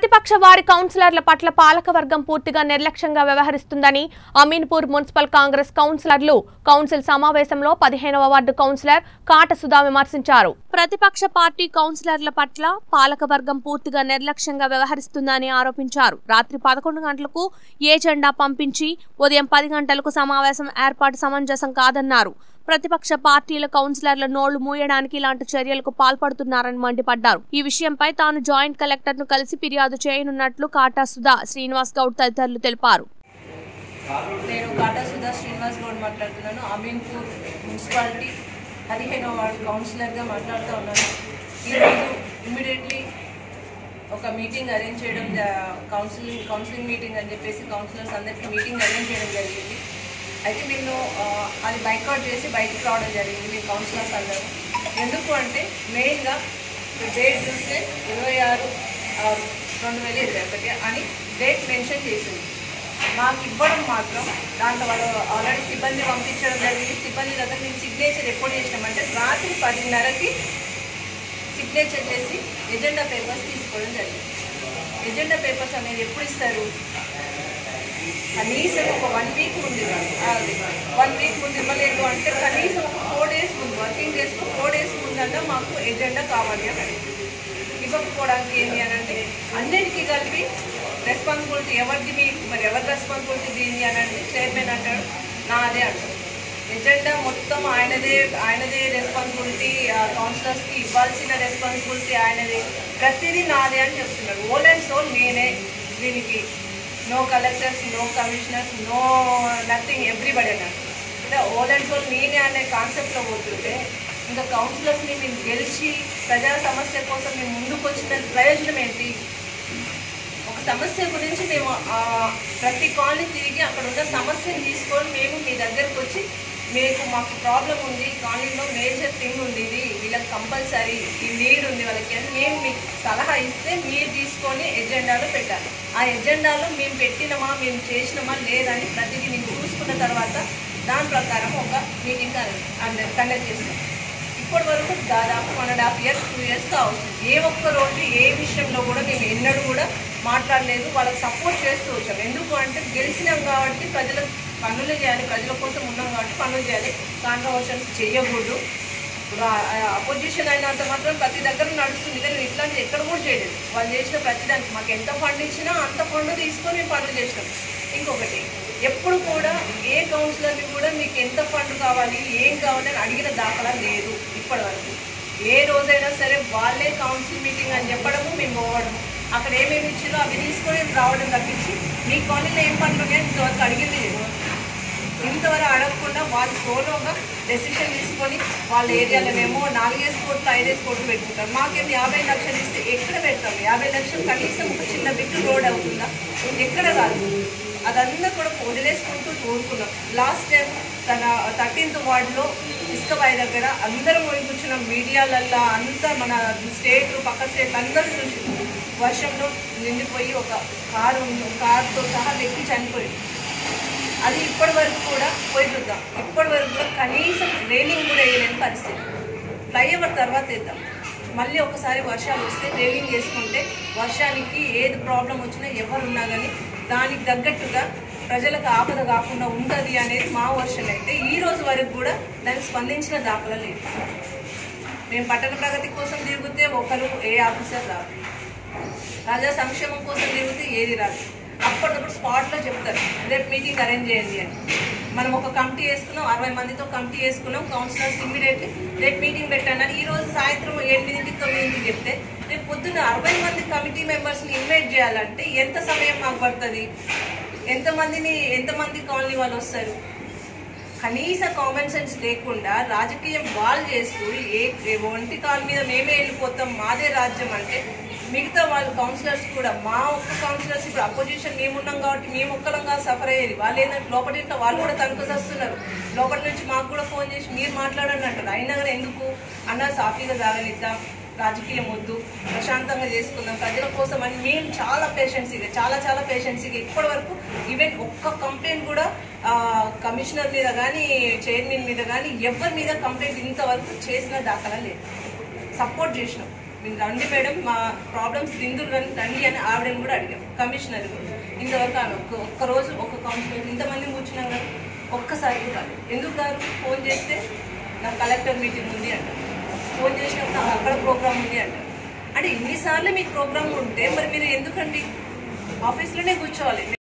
ప్రతిపక్ష వారి కౌన్సిలర్ల పట్ల పాలకవర్గం పూర్తిగా నిర్లక్ష్యంగా వ్యవహరిస్తుందని అమీన్పూర్ మున్సిపల్ కాంగ్రెస్ కౌన్సిలర్లు కౌన్సిల్ సమావేశంలో పదిహేనవ వార్డు కౌన్సిలర్ కాట సుధా విమర్శించారు ప్రతిపక్ష పార్టీ కౌన్సిలర్ల పట్ల పాలకవర్గం పూర్తిగా నిర్లక్ష్యంగా వ్యవహరిస్తుందని ఆరోపించారు రాత్రి పదకొండు గంటలకు ఏ జెండా పంపించి ఉదయం పది గంటలకు సమావేశం ఏర్పాటు సమంజసం కాదన్నారు ప్రతిపక్ష పార్టీల కౌన్సిలర్ల నోళ్లు మూయడానికి ఇలాంటి చర్యలకు పాల్పడుతున్నారని మండిపడ్డారు ఈ విషయంపై తాను జాయింట్ కలెక్టర్ ను కలిసి ఫిర్యాదు చేయనున్నట్లు కాటా సుధా శ్రీనివాస్ గౌడ్ తదితరులు తెలిపారు నేను కాటా సుధా శ్రీనివాస్ గౌడ్ మాట్లాడుతున్నాను అమీన్పూర్ మున్సిపాలిటీ పదిహేనవ వార్డు కౌన్సిలర్గా మాట్లాడుతూ ఉన్నాను ఈరోజు ఇమ్మీడియట్లీ ఒక మీటింగ్ అరేంజ్ చేయడం జ- కౌన్సిలింగ్ కౌన్సిలింగ్ మీటింగ్ అని చెప్పేసి కౌన్సిలర్స్ అందరికీ మీటింగ్ అరేంజ్ చేయడం జరిగింది అయితే నేను ఆ, అది బైకౌట్ చేసి బయటికి రావడం జరిగింది మీ కౌన్సిలర్స్ అందరూ ఎందుకు అంటే మెయిన్గా డేట్ చూస్తే ఇరవై ఆరు ఆరు రెండు వేల ఇరవై ఒకటి అని డేట్ మెన్షన్ చేసింది మాకు ఇవ్వడం మాత్రం దాంట్లో వాళ్ళు ఆల్రెడీ సిబ్బంది పంపించడం జరిగింది సిబ్బంది దగ్గర మేము సిగ్నేచర్ ఎప్పుడు చేసినామంటే రాత్రి పదిన్నరకి సిగ్నేచర్ చేసి ఎజెండా పేపర్స్ తీసుకోవడం జరిగింది ఎజెండా పేపర్స్ అనేది ఎప్పుడు ఇస్తారు కనీసం ఒక వన్ వీక్ ముందు అది వన్ వీక్ ముందు ఇవ్వలేదు అంటే కనీసం ఒక ఫోర్ డేస్ ముందు వర్కింగ్ డేస్కి ఫోర్ డేస్ ముందన్నా మాకు ఎజెండా కావాలి అని అడిగింది. ఇవ్వకపోవడానికి ఏంటి అని అంటే అన్నిటికీ కలిపి రెస్పాన్సిబిలిటీ ఎవరిది మీ మరి ఎవరి రెస్పాన్సిబిలిటీ దీన్ని అని అంటే చైర్మన్ అంటాడు నాదే అంటాడు ఎజెండా మొత్తం ఆయనదే ఆయనదే రెస్పాన్సిబిలిటీ కౌన్సిలర్స్కి ఇవ్వాల్సిన రెస్పాన్సిబిలిటీ ఆయనదే ప్రతిదీ నాదే అని చెప్తున్నాడు ఓల్ అండ్ సోల్ నేనే దీనికి no collectors no commissioners no nothing everybody అన్నాడు అంటే ఓల్ అండ్ సోల్ నేనే అనే కాన్సెప్ట్లో పోతుంటే ఇంకా కౌన్సిలర్స్ని మేము గెలిచి ప్రజా సమస్య కోసం మేము ముందుకు వచ్చిన ప్రయోజనం ఏంటి ఒక సమస్య గురించి మేము ఆ, ప్రతి కాలనీ తిరిగి అక్కడ ఉన్న సమస్యను తీసుకొని మేము మీ దగ్గరకు వచ్చి మీకు మాకు ప్రాబ్లం ఉంది కాలనీలో మేజర్ థింగ్ ఉంది ఇది వీళ్ళకి కంపల్సరీ ఈ నీడ్ ఉంది వాళ్ళకి అని మేము మీకు సలహా ఇస్తే మీరు తీసుకొని ఎజెండాలో పెట్టాలి ఆ ఎజెండాలో మేము పెట్టినమా మేము చేసినామా లేదని ప్రతిదీ మేము చూసుకున్న తర్వాత దాని ప్రకారం ఒక మీటింగ్ కండక్ట్ చేస్తాం ఇప్పటి వరకు దాదాపు one and half years two years కావచ్చు ఏ ఒక్క రోజు ఏ విషయంలో కూడా మేము ఎన్నడూ కూడా మాట్లాడలేదు వాళ్ళకి సపోర్ట్ చేస్తూ వచ్చాం ఎందుకు అంటే గెలిచినాం కాబట్టి ప్రజలకు పనులు చేయాలి ప్రజల కోసం ఉన్నాం కాబట్టి పనులు చేయాలి కాంట్రవర్షన్స్ చేయకూడదు ఇప్పుడు అపోజిషన్ అయినంత మాత్రం ప్రతి దగ్గర నడుస్తుంది కానీ మేము ఇట్లాంటిది ఎక్కడ కూడా చేయలేదు వాళ్ళు చేసిన ప్రతి దానికి మాకు ఎంత ఫండ్ ఇచ్చినా అంత ఫండ్ తీసుకొని మేము పనులు చేసినాం ఇంకొకటి ఎప్పుడు కూడా ఏ కౌన్సిలర్ని కూడా మీకు ఎంత ఫండ్ కావాలి ఏం కావాలి అని అడిగిన దాఖలా లేదు ఇప్పటి వరకు ఏ రోజైనా సరే వాళ్ళే కౌన్సిల్ మీటింగ్ అని చెప్పడము మేము పోవడము అక్కడ ఏమేమి ఇచ్చారో అవి తీసుకొని రావడం తప్పించి మీ కాలనీలో ఏం పనులు ఉన్నాయని ఇంతవరకు అడిగింది లేదు ఇంతవరకు అడగకుండా వాళ్ళు సోలోగా డెసిషన్ తీసుకొని వాళ్ళ ఏరియాలోనేమో నాలుగేసి కోట్లు ఐదేసి కోట్లు పెట్టుకుంటారు మాకేం యాభై లక్షలు ఇస్తే ఎక్కడ పెడతాం యాభై లక్షలు కనీసం ఒక చిన్న బిట్టు రోడ్ అవుతుందా ఎక్కడ కాదు అదంతా కూడా వదిలేసుకుంటూ ఊరుకున్నాం లాస్ట్ టైం తన థర్టీన్త్ వార్డులో ఇసుకబాయి దగ్గర అందరం పోయి కూర్చున్నాం మీడియాలల్లో అంతా మన స్టేట్ పక్క స్టేట్లు అందరూ చూసి వర్షంలో నిండిపోయి ఒక కారు కారుతో సహా వ్యక్తి చనిపోయింది అది ఇప్పటి వరకు కూడా పోయి చూద్దాం ఇప్పటి వరకు కూడా కనీసం రైలింగ్ కూడా వేయలేని పరిస్థితి ఫ్లైఓవర్ తర్వాత వేద్దాం మళ్ళీ ఒకసారి వర్షాలు వస్తే రైలింగ్ వేసుకుంటే వర్షానికి ఏది ప్రాబ్లం వచ్చినా ఎవరు ఉన్నా కానీ దానికి తగ్గట్టుగా ప్రజలకు ఆపద కాకుండా ఉంటుంది అనేది మా వర్షన్ అయితే ఈ రోజు వరకు కూడా దానికి స్పందించిన దాఖలా లేదు మేము పట్టణ ప్రగతి కోసం తిరిగితే ఒకరు ఏ ఆఫీసర్ రాదు ప్రజా సంక్షేమం కోసం తిరిగితే ఏది రాదు అప్పటికప్పుడు స్పాట్లో చెప్తారు రేపు మీటింగ్ అరేంజ్ చేయండి అని మనం ఒక కమిటీ వేసుకున్నాం అరవై మందితో కమిటీ వేసుకున్నాం కౌన్సిలర్స్ ఇమ్మీడియట్లీ రేపు మీటింగ్ పెట్టండి అని ఈ రోజు సాయంత్రం ఎనిమిదింటికి తొమ్మిదింటికి చెప్తే రేపు పొద్దున్న అరవై మంది కమిటీ మెంబర్స్ని ఇన్వైట్ చేయాలంటే ఎంత సమయం మాకు పడుతుంది ఎంతమందిని ఎంతమంది కాలనీ వాళ్ళు వస్తారు కనీస కామన్ సెన్స్ లేకుండా రాజకీయం వాళ్ళు చేస్తూ ఏ ఏ ఒంటి కాలు మీద మేమే వెళ్ళిపోతాం మాదే రాజ్యం అంటే మిగతా వాళ్ళు కౌన్సిలర్స్ కూడా మా ఒక్క కౌన్సిలర్స్ ఇప్పుడు అపోజిషన్ మేము ఉన్నాం కాబట్టి మేము ఒక్కరంగా సఫర్ అయ్యేది వాళ్ళు ఏంటంటే లోపలి ఇంట్లో వాళ్ళు కూడా తనకు వస్తున్నారు లోపలి నుంచి మాకు కూడా ఫోన్ చేసి మీరు మాట్లాడండి అంటారు అయినా కానీ ఎందుకు అన్న సాఫీగా సాగనిద్దాం రాజకీయం వద్దు ప్రశాంతంగా చేసుకుందాం ప్రజల కోసం అని మేము చాలా పేషెన్సీగా చాలా చాలా పేషెన్సీగా ఇప్పటి వరకు ఈవెన్ ఒక్క కంప్లైంట్ కూడా ఆ, కమిషనర్ మీద కానీ చైర్మన్ మీద కానీ ఎవరి మీద కంప్లైంట్ ఇంతవరకు చేసిన దాఖలా లేదు సపోర్ట్ చేసినాం మీరు రండి మేడం మా ప్రాబ్లమ్స్ తిందురు రండి రండి అని ఆవిడని కూడా అడిగాం కమిషనర్ కూడా ఇంతవరకు ఆమె ఒక్క ఒక్క రోజు ఒక్క కౌన్సిలర్ ఇంతమంది కూర్చున్నాం కదా ఒక్కసారి కూడా రాలేదు. ఎందుకు గారు ఫోన్ చేస్తే నాకు కలెక్టర్ మీటింగ్ ఉంది అంటారు ఫోన్ చేసినప్పుడు నాకు అక్కడ ప్రోగ్రామ్ ఉంది అంటారు అంటే ఇన్నిసార్లు మీకు ప్రోగ్రామ్ ఉంటే మరి మీరు ఎందుకండి ఆఫీస్లోనే కూర్చోవాలి